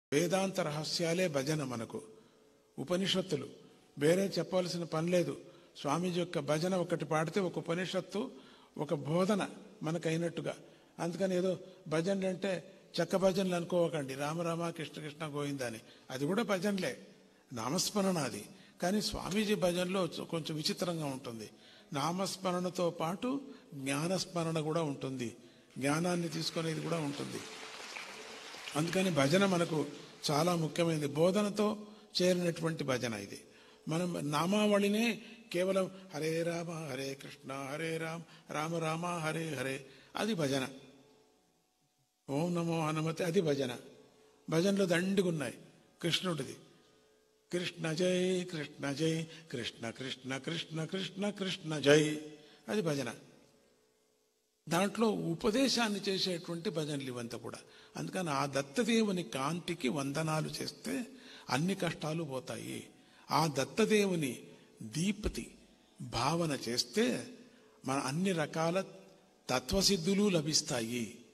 వేదాంత రహస్యాలే భజన మనకు ఉపనిషత్తులు వేరే చెప్పవలసిన పని లేదు స్వామీజీ యొక్క భజన ఒకటి పాడితే ఒక ఉపనిషత్తు ఒక బోధన మనకు అయినట్టుగా అందుకని ఏదో భజనలు అంటే చెక్క భజనలు అనుకోవకండి రామరామ కృష్ణ కృష్ణ గోవింద అని అది కూడా భజనలే నామస్మరణ అది కానీ స్వామీజీ భజనలో కొంచెం విచిత్రంగా ఉంటుంది నామస్మరణతో పాటు జ్ఞానస్మరణ కూడా ఉంటుంది జ్ఞానాన్ని తీసుకునేది కూడా ఉంటుంది అందుకని భజన మనకు చాలా ముఖ్యమైనది బోధనతో చేరినటువంటి భజన ఇది మనం నామావళినే కేవలం హరే రామ హరే కృష్ణ హరే రామ రామ రామ హరే హరే అది భజన ఓం నమో హనుమతి అది భజన భజనలు దండిగున్నాయి కృష్ణుడిది కృష్ణ జై కృష్ణ జై కృష్ణ కృష్ణ కృష్ణ కృష్ణ కృష్ణ జై అది భజన దాంట్లో ఉపదేశాన్ని చేసేటువంటి భజనలు ఇవంతా కూడా అందుకని ఆ దత్తదేవుని కాంతికి వందనాలు చేస్తే అన్ని కష్టాలు పోతాయి ఆ దత్తదేవుని దీప్తి భావన చేస్తే మన అన్ని రకాల తత్వసిద్ధులు లభిస్తాయి